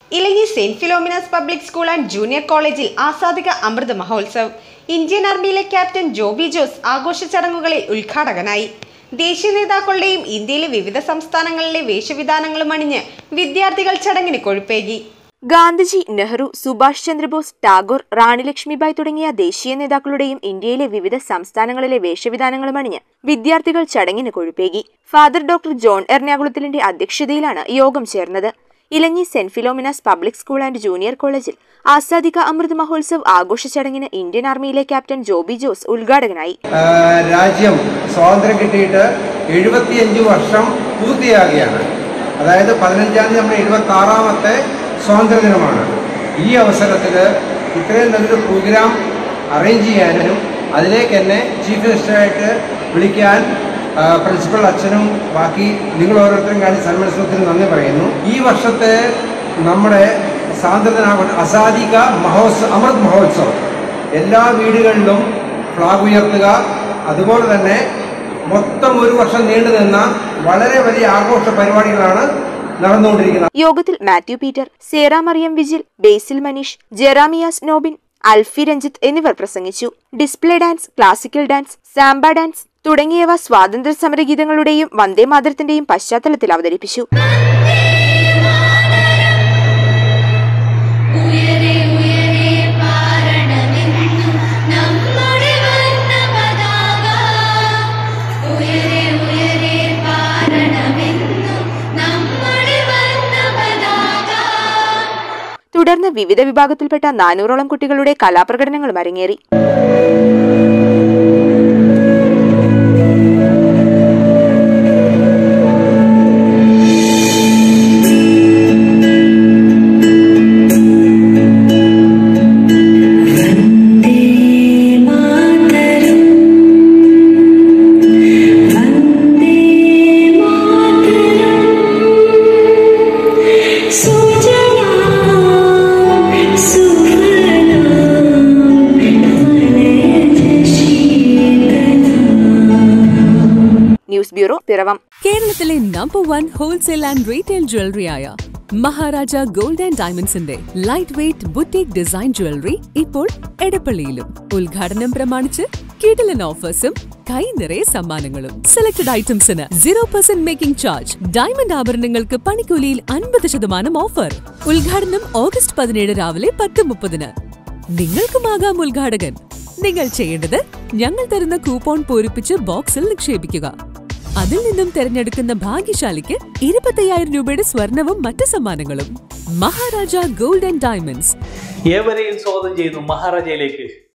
Elanji Saint Philomena's public school and junior കോളേജിൽ Azadi Ka Amrit Mahotsav Indian ആർമിയിലെ captain Joby Jose ആഘോഷ ചടങ്ങുകളിൽ ഉദ്ഘാടകനായി ദേശീയ നേതാക്കളുടെയും ഇന്ത്യയിലെ വിവിധ സംസ്ഥാനങ്ങളിലെ വേഷവിധാനങ്ങളും അണിഞ്ഞ് വിദ്യാർത്ഥികൾ ചടങ്ങിന് കൊഴുപ്പേകി ഗാന്ധിജി നെഹ്റു സുഭാഷ് ചന്ദ്രബോസ് ടാഗോർ റാണി ലക്ഷ്മിബായ് തുടങ്ങിയ ദേശീയ നേതാക്കളുടെയും ഇന്ത്യയിലെ വിവിധ സംസ്ഥാനങ്ങളിലെ വേഷവിധാനങ്ങളും അണിഞ്ഞ് വിദ്യാർത്ഥികൾ ചടങ്ങിന് കൊഴുപ്പേകി ഫാദർ ഡോക്ടർ ജോൺ എറണാകുളത്തിലിന്റെ അധ്യക്ഷതയിലാണ് യോഗം ചേർന്നത് Elanji Saint Philomena's public school and junior കോളേജിൽ ആസാദിക അമൃത് മഹോത്സവ് ആഘോഷ ചടങ്ങിന് ഇന്ത്യൻ ആർമിയിലെ ക്യാപ്റ്റൻ ജോബി ജോസ് ഉദ്ഘാടകനായി ആ, രാജ്യം സ്വാതന്ത്ര്യം കിട്ടിയിട്ട് എഴുപത്തിയഞ്ച് വർഷം പൂർത്തിയാകുകയാണ് അതായത് പതിനഞ്ചാം തീയതി നമ്മുടെ എഴുപത്തി ആറാമത്തെ സ്വാതന്ത്ര്യ ദിനമാണ് ഈ അവസരത്തിൽ ഇത്രയും നല്ലൊരു പ്രോഗ്രാം അറേഞ്ച് ചെയ്യാനും അതിലേക്ക് എന്നെ ചീഫ് ഗസ്റ്റായിട്ട് വിളിക്കാൻ ആ, പ്രിൻസിപ്പൽ അച്ഛനും ബാക്കി നിങ്ങൾ ഓരോരുത്തരും കാണിച്ച സന്മത്സരത്തിന് നന്ദി പറയുന്നു ഈ വർഷത്തെ നമ്മുടെ സ്വാതന്ത്ര്യദിനാഘോഷം അസാദിക മഹോത്സവ അമൃത് മഹോത്സവം എല്ലാ വീടുകളിലും ഫ്ലാഗ് ഉയർത്തുക അതുപോലെ തന്നെ മൊത്തം ഒരു വർഷം നീണ്ടു നിന്ന വളരെ വലിയ ആഘോഷ പരിപാടികളാണ് നടന്നുകൊണ്ടിരിക്കുന്നത് യോഗത്തിൽ മാത്യു പീറ്റർ സേറ മറിയം വിജിൽ ബേസിൽ മനീഷ് ജെറാമിയാസ് നോബിൻ അൽഫി രഞ്ജിത്ത് എന്നിവർ പ്രസംഗിച്ചു display dance classical dance samba dance തുടങ്ങിയവ സ്വാതന്ത്ര്യ സമര ഗീതങ്ങളുടെയും വന്ദേമാതരത്തിന്റെയും പശ്ചാത്തലത്തിൽ അവതരിപ്പിച്ചു ഉയരെ ഉയരെ പാരണമിന്നു നമ്മുടെ വർണ്ണ പതാക ഉയരെ ഉയരെ പാരണമിന്നു നമ്മുടെ വർണ്ണ പതാക തുടർന്ന് വിവിധ വിഭാഗത്തിൽപ്പെട്ട നാനൂറോളം കുട്ടികളുടെ കലാപ്രകടനങ്ങളും അരങ്ങേറി ന്യൂസ് ബ്യൂറോ പിറവം കേരളത്തിലെ number one wholesale and retail ജ്വല്ലറിയായ മഹാരാജ ഗോൾഡ് ആൻഡ് ഡയമണ്ട്സിന്റെ light weight boutique design jewellery ഇപ്പോൾ എടപ്പള്ളിയിലും ഉദ്ഘാടനം പ്രമാണിച്ച് കിടിലൻ ഓഫേഴ്സും കൈ നിറയെ സമ്മാനങ്ങളും സെലക്ടഡ് ഐറ്റംസിന് zero percent making charge diamond ആഭരണങ്ങൾക്ക് പണിക്കൂലിയിൽ അൻപത് ശതമാനം ഓഫർ ഉദ്ഘാടനം ഓഗസ്റ്റ് പതിനേഴ് രാവിലെ പത്ത് മുപ്പതിന് നിങ്ങൾക്കുമാകാം ഉദ്ഘാടകൻ നിങ്ങൾ ചെയ്യേണ്ടത് ഞങ്ങൾ തരുന്ന കൂപ്പോൺ പൂരിപ്പിച്ച് ബോക്സിൽ നിക്ഷേപിക്കുക അതിൽ നിന്നും തിരഞ്ഞെടുക്കുന്ന ഭാഗ്യശാലിക്ക് ഇരുപത്തയ്യായിരം രൂപയുടെ സ്വർണവും മറ്റ് സമ്മാനങ്ങളും മഹാരാജ ഗോൾഡ് ആൻഡ് ഡയമണ്ട്സ് ഏവരെയും സ്വാഗതം ചെയ്യുന്നു മഹാരാജയിലേക്ക്